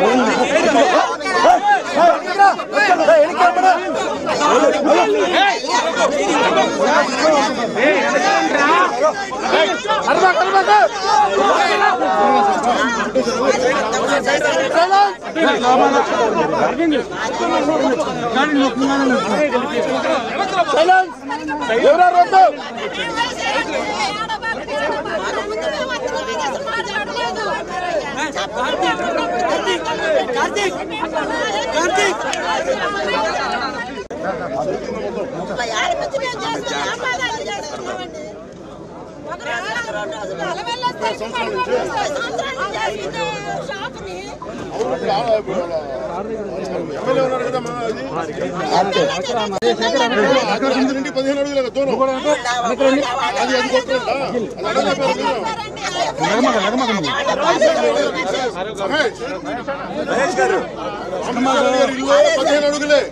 షాప్ని ఎమ్మెల్యే ఉన్నాడు కదా మన అది అక్కడ నుంచి నుండి పదిహేను అడుగుల దూరం అది అది కొట్టండా అది అలా చెప్పారు మీరు. మహేష్ రామకృష్ణ గారి ఇల్లు పదిహేను అడుగులే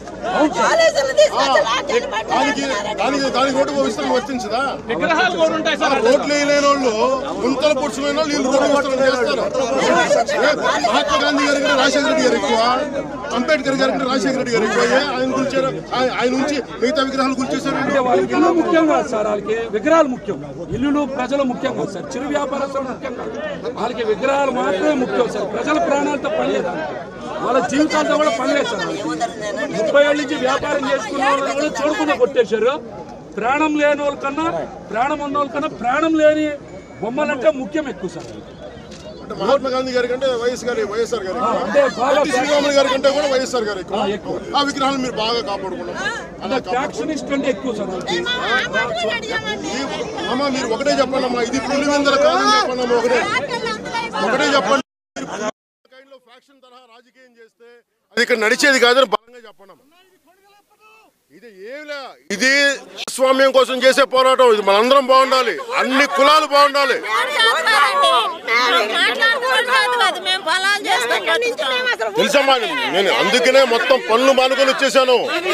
దానికి దానికి దానికి ఓటు విస్తరణ వర్తించదా విగ్రహాలు కూడా ఉంటాయి సార్ ఓట్లు వేయలేని వాళ్ళు గుంతలు పొడుచుకునే వాళ్ళు వీళ్ళు కూడా విస్తరణ చేస్తారు ఏ, మహాత్మా గాంధీ గారి కంటే రాజశేఖర రెడ్డి గారు ఎక్కువ అంబేద్కర్ గారి కంటే రాజశేఖర రెడ్డి గారు ఎక్కువ ఏ, ఆయన కూల్చారు ఆయన ఆయన నుంచి మిగతా విగ్రహాలు కూల్చేశారు వాళ్ళకి ఇల్లు ముఖ్యం కాదు సార్ వాళ్ళకి విగ్రహాలు ముఖ్యం ఇల్లులు ప్రజలు ముఖ్యం కాదు సార్ చిరు వ్యాపారస్తులు ముఖ్యం కాదు వాళ్ళకి విగ్రహాలు మాత్రమే ముఖ్యం సార్ ప్రజల ప్రాణాలతో పనిలేదు వాళ్ళకి. వాళ్ళ జీవితాలతో కూడా పనిలేదు సార్ వాళ్ళకి. ముప్పై ఏళ్ళ నుంచి వ్యాపారం చేసుకున్న వాళ్ళు కూడా చూడకుండా కొట్టేశారు ప్రాణం లేని వాళ్ళకన్నా ప్రాణం ఉన్న వాళ్ళకన్నా ప్రాణం లేని బొమ్మలంటే ముఖ్యం ఎక్కువ సార్ అంటే మహాత్మా గాంధీ గారి కంటే వైఎస్ గారి వైఎస్ఆర్ గారు ఎక్కువ. అంటే బాగా ఎన్టీ శ్రీరాములు గారి కంటే కూడా వైఎస్ఆర్ గారు ఎక్కువ ఆ, ఎక్కువ. ఆ విగ్రహాలు మీరు బాగా కాపాడుకున్నాం అలా కాపాడు ఫ్యాక్షనిస్ట్ అంటే ఎక్కువ సార్ వాళ్ళకి అమ్మ మీరు ఒకటే చెప్పండి అమ్మా ఇది పులివెందల కాదని చెప్పండి అమ్మా ఒకటే ఒకటే చెప్పండి కైండ్లో ఫ్యాక్షన్ తరహా రాజకీయం చేస్తే అది ఇక్కడ నడిచేది కాదని బలంగా చెప్పండి అమ్మా. ఇది ఏమిలే ఇది స్వామ్యం కోసం చేసే పోరాటం ఇది మనందరం బాగుండాలి అన్ని కులాలు బాగుండాలి మేము పొలాలు చేస్తాం తెలుసమ్మా నేను అందుకనే మొత్తం పనులు మానుకొని వచ్చేసాను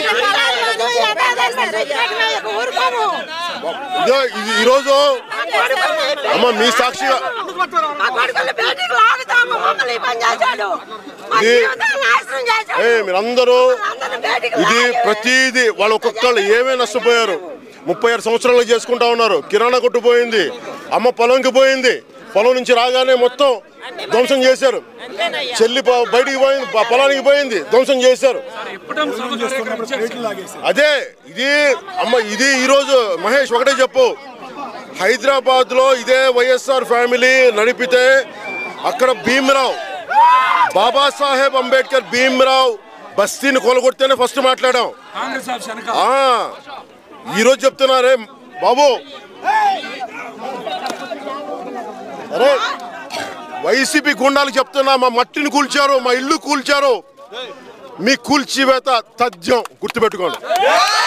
ఊరుకోము ఇదో ఇది ఈరోజు అమ్మ మీ సాక్షిగా మా కొడుకులు బయటికి లాగుతాము మమ్మల్ని ఈ పని చేశాడు మా ఇది- జీవితాలు నాశనం చేశాడు ఏ మీరందరూ అందరిని బయటికి ఇది లాగి- ప్రతిదీ వాళ్ళు ఒక్కొక్కళ్ళు ఏమే నష్టపోయారు ముప్పై ఆరు సంవత్సరాలు చేసుకుంటా ఉన్నారు కిరాణా కొట్టు పోయింది అమ్మ పొలంకి పోయింది పొలం నుంచి రాగానే మొత్తం ధ్వంసం చేశారు చెల్లి ప- బయటికి పోయింది ప- పొలానికి పోయింది ధ్వంసం చేశారు ఎప్పుడూ సభ కార్యక్రమం ఇచ్చారు. అదే ఇది అమ్మ ఇది ఈరోజు మహేష్ ఒకటే చెప్పు హైదరాబాద్ లో ఇదే వైఎస్ఆర్ ఫ్యామిలీ నడిపితే అక్కడ భీమరావు బాబాసాహెబ్ అంబేద్కర్ భీమరావు బస్తీని కొలగొడితేనే ఫస్ట్ మాట్లాడాం కాంగ్రెస్ ఆఫీస్ వెనక ఆ ఈరోజు చెప్తున్నారే బాబు అరే వైసీపీ గుండాలు చెప్తున్నా మా మట్టిని కూల్చారు మా ఇల్లు కూల్చారు మీ కూల్చివేత తథ్యం గుర్తుపెట్టుకోండి